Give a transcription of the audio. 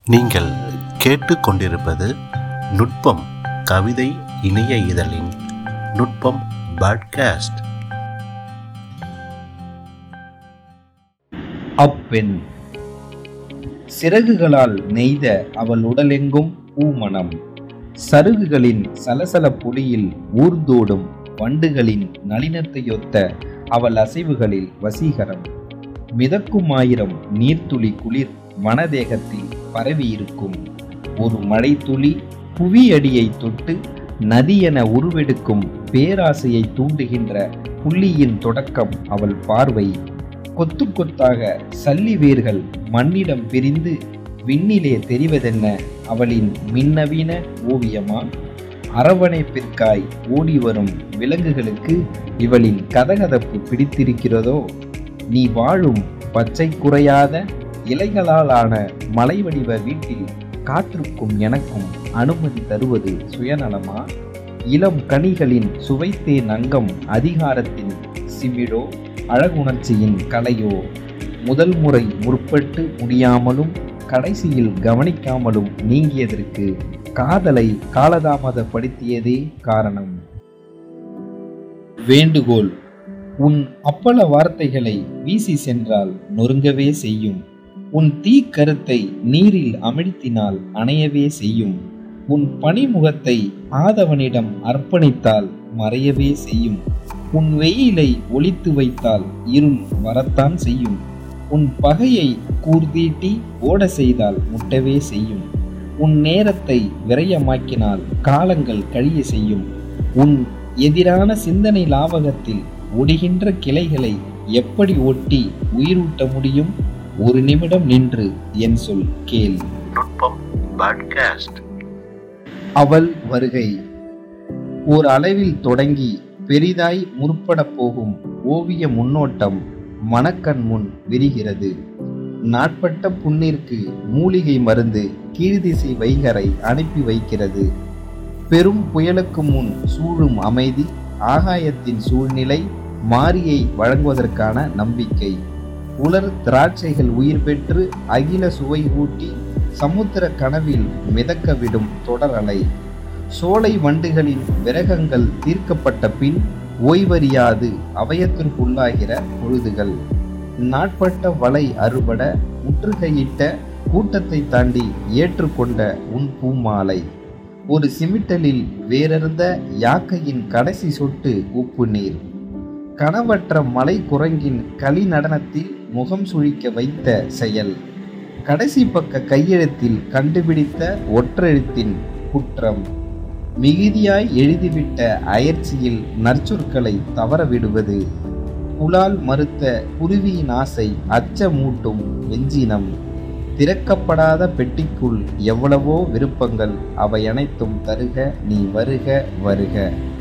நீங்கள் கேட்டுக்கொண்டிருப்பது நுட்பம் கவிதை இணைய இதழின் நுட்பம் பாட்காஸ்ட் அப்பெண் சிறகுகளால் நெய்த அவள் உடலெங்கும் பூமணம் சருகுகளின் சலசல பொடியில் ஊர்ந்தோடும் வண்டுகளின் நளினத்தையொத்த அவள் அசைவுகளில் வசீகரம் மிதக்கும் ஆயிரம் நீர்த்துளி குளிர் வனதேகத்தில் பரவியிருக்கும் ஒரு மழைத்துளி புவியடியை தொட்டு நதியென உருவெடுக்கும் பேராசையை தூண்டுகின்ற புள்ளியின் தொடக்கம் அவள் பார்வை கொத்து கொத்தாக சல்லி வேர்கள் மண்ணிடம் பிரிந்து விண்ணிலே தெரிவதென்ன அவளின் மின்னவீன ஓவியமா அரவணைப்பிற்காய் ஓடி வரும் விலங்குகளுக்கு இவளின் கதகதப்பு பிடித்திருக்கிறதோ நீ வாழும் பச்சை குறையாத இலைகளால் ஆன மலை வடிவ வீட்டில் காற்றுக்கும் எனக்கும் அனுமதி தருவது சுயநலமா இளம் கனிகளின் சுவைத்தே நங்கம் அதிகாரத்தின் சிமிழோ அழகுணர்ச்சியின் கலையோ முதல் முறை முற்பட்டு முடியாமலும் கடைசியில் கவனிக்காமலும் நீங்கியதற்கு காதலை காலதாமதப்படுத்தியதே காரணம் வேண்டுகோள் உன் அப்பள வார்த்தைகளை வீசி சென்றால் நொறுங்கவே செய்யும் உன் தீ கருத்தை நீரில் அமிழ்த்தினால் அணையவே செய்யும் உன் பனிமுகத்தை ஆதவனிடம் அர்ப்பணித்தால் மறையவே செய்யும் உன் வெயிலை ஒளித்து வைத்தால் இருள் வரத்தான் செய்யும் உன் பகையை கூர்தீட்டி ஓட செய்தால் முட்டவே செய்யும் உன் நேரத்தை விரயமாக்கினால் காலங்கள் கழிய செய்யும் உன் எதிரான சிந்தனை லாவகத்தில் ஒடுகின்ற கிளைகளை எப்படி ஒட்டி உயிரூட்ட முடியும் ஒரு நிமிடம் நின்று என் சொல் கேள் நுட்பம் பாட்காஸ்ட் அவள் வருகை ஓர் அளவில் தொடங்கி பெரிதாய் முற்பட போகும் ஓவிய முன்னோட்டம் மனக்கண் முன் விரிகிறது நாட்பட்ட புண்ணிற்கு மூலிகை மருந்து கீழ்திசை வைகரை அனுப்பி வைக்கிறது பெரும் புயலுக்கு முன் சூழும் அமைதி ஆகாயத்தின் சூழ்நிலை மாரியை வழங்குவதற்கான நம்பிக்கை உலர் திராட்சைகள் உயிர் பெற்று அகில சுவை ஊட்டி சமுத்திர கனவில் மிதக்க விடும் தொடரலை சோலை வண்டுகளின் விரகங்கள் தீர்க்கப்பட்ட பின் ஓய்வறியாது அவயத்திற்குள்ளாகிற பொழுதுகள் நாட்பட்ட வலை அறுபட முற்றுகையிட்ட கூட்டத்தை தாண்டி ஏற்றுக்கொண்ட உன் பூமாலை ஒரு சிமிட்டலில் வேறறுந்த யாக்கையின் கடைசி சொட்டு உப்பு நீர் கனவற்ற மலை குரங்கின் களி நடனத்தில் முகம் சுழிக்க வைத்த செயல் கடைசி பக்க கையெழுத்தில் கண்டுபிடித்த ஒற்றெழுத்தின் குற்றம் மிகுதியாய் எழுதிவிட்ட அயற்சியில் நற்சொற்களை தவறவிடுவது புலால் மறுத்த குருவியின் ஆசை அச்சமூட்டும் வெஞ்சினம் திறக்கப்படாத பெட்டிக்குள் எவ்வளவோ விருப்பங்கள் அவை அனைத்தும் தருக நீ வருக வருக